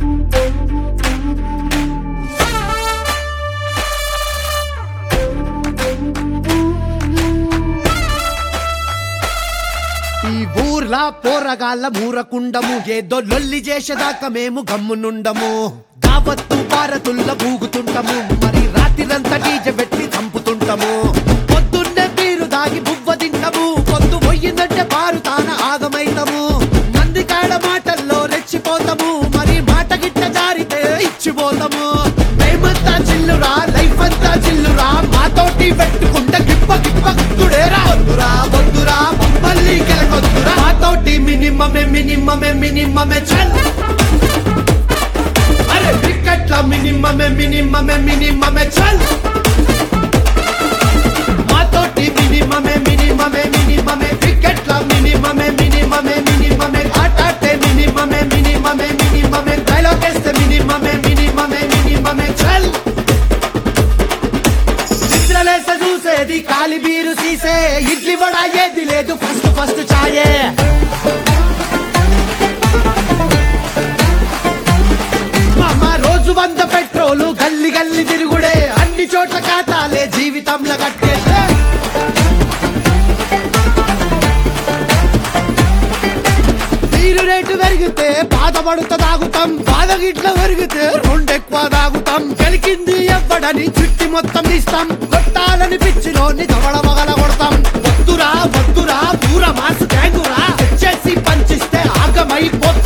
ఈ ఊర్లా పోరగాళ్ళ మూరకుండము ఏదో లొల్లి చేసేదాకా మేము గమ్మునుండము దావత్తు భారతుల్ల బూగుతుంటము మరి రాత్రిరంతా డీజె పెట్టి చంపుతుంటము పొద్దున్నే బీరు దాగి బువ్వ తింటము పొద్దు పోయిందంటే బారు తాన ఆగమైతము మంది కాడ మాటల్లో రెచ్చిపోతాము మరి మాట గిట్ట జారితే ఇచ్చిపోతాము మేమంతా చిల్లురా లైఫ్ అంతా చిల్లురా మాతోటి పెట్టుకుంటే గిప్ప గిప్ప గుర్తుడేరా వద్దురా వద్దురా మమ్మల్ని గెలకొద్దురా మాతోటి మినిమమే మినిమమే మినిమమే చల్ అరే వికెట్ల మినిమమే మినిమమే మినిమమే చల్ మాతోటి మినిమమే మినిమమే మినిమమే వికెట్ల మినిమమే మినిమమే మినిమమే ఆటాటే మినిమమే మినిమమే మినిమమే డైలాగ్ వేస్తే మినిమమే మినిమమే మినిమమే చల్ నిద్రలేస చూసేది కాలి బీరు సీసే ఇడ్లీ వడ ఏది లేదు ఫస్ట్ ఫస్ట్ చాయే మామ రోజు వంద పెట్రోలు గల్లి గల్లి తిరుగుడే అన్ని చోట్ల ఖాతాలే జీవితంలో కట్టేసే నీరు రేటు పెరిగితే బాధపడుతా తాగుతాం బాధ గిట్ల పెరిగితే రెండెక్కువ తాగుతాం గెలికింది ఎవ్వడని చుట్టి మొత్తం ఇస్తాం కొట్టాలని పిచ్చిలోని దవడ మగల కొడతాం వద్దురా వద్దురా దూర మాసు గ్యాంగురా చేసి పంచిస్తే ఆగమైపోతాం